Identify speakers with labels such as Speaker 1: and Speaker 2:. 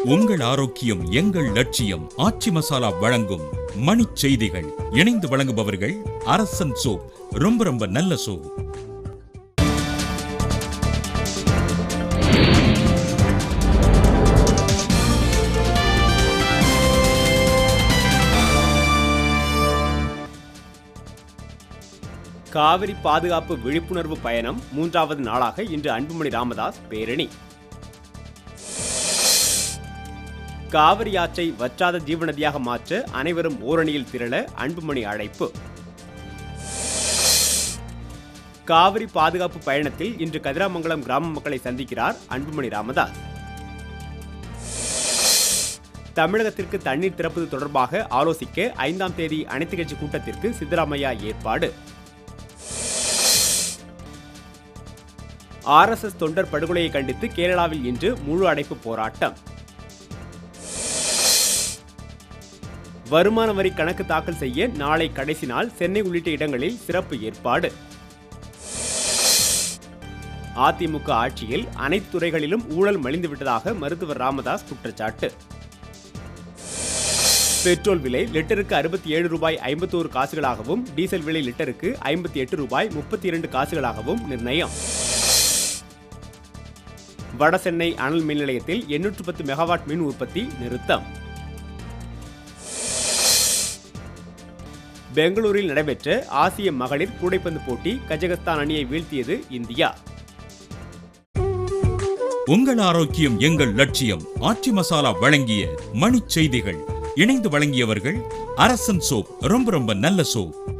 Speaker 1: உங்கள் ஆரோக்கியம் எங்கள் லட்சியம் ஆச்சி மசாலா வழங்கும் மணிச் செய்திகள் இணைந்து வழங்குபவர்கள் அரசன் சோப் ரொம்ப ரொம்ப நல்ல சோப்
Speaker 2: காவிரி பாதுகாப்பு விழிப்புணர்வு பயணம் மூன்றாவது நாளாக இன்று அன்புமணி ராமதாஸ் பேரணி காவிரி ஆற்றை வற்றாத ஜீவநதியாக மாற்ற அனைவரும் ஓரணியில் திரள அன்புமணி அழைப்பு காவிரி பாதுகாப்பு பயணத்தில் இன்று கதிராமங்கலம் கிராம மக்களை சந்திக்கிறார் அன்புமணி ராமதாஸ் தமிழகத்திற்கு தண்ணீர் திறப்பது தொடர்பாக ஆலோசிக்க ஐந்தாம் தேதி அனைத்துக் கட்சி கூட்டத்திற்கு சித்தராமையா ஏற்பாடு ஆர்எஸ்எஸ் தொண்டர் படுகொலையை கண்டித்து கேரளாவில் இன்று முழு அடைப்பு போராட்டம் வருமான வரி கணக்கு தாக்கல் செய்ய நாளை கடைசி நாள் சென்னை உள்ளிட்ட இடங்களில் சிறப்பு ஏற்பாடு அதிமுக ஆட்சியில் அனைத்து துறைகளிலும் ஊழல் மலிந்துவிட்டதாக மருத்துவர் ராமதாஸ் குற்றச்சாட்டு பெட்ரோல் விலை லிட்டருக்கு அறுபத்தி ஏழு ரூபாய் ஐம்பத்தோரு காசுகளாகவும் டீசல் விலை லிட்டருக்கு ஐம்பத்தி எட்டு ரூபாய் முப்பத்தி இரண்டு காசுகளாகவும் நிர்ணயம் வடசென்னை அனல் மின் நிலையத்தில் எண்ணூற்று பத்து மெகாவாட் மின் உற்பத்தி நிறுத்தம் பெங்களூரில் நடைபெற்ற ஆசிய மகளிர் கூடைப்பந்து போட்டி கஜகஸ்தான் அணியை வீழ்த்தியது இந்தியா
Speaker 1: உங்கள் ஆரோக்கியம் எங்கள் லட்சியம் ஆச்சி மசாலா வழங்கிய மணிச் செய்திகள் இணைந்து வழங்கியவர்கள் அரசன் சோப் ரொம்ப ரொம்ப நல்ல சோப்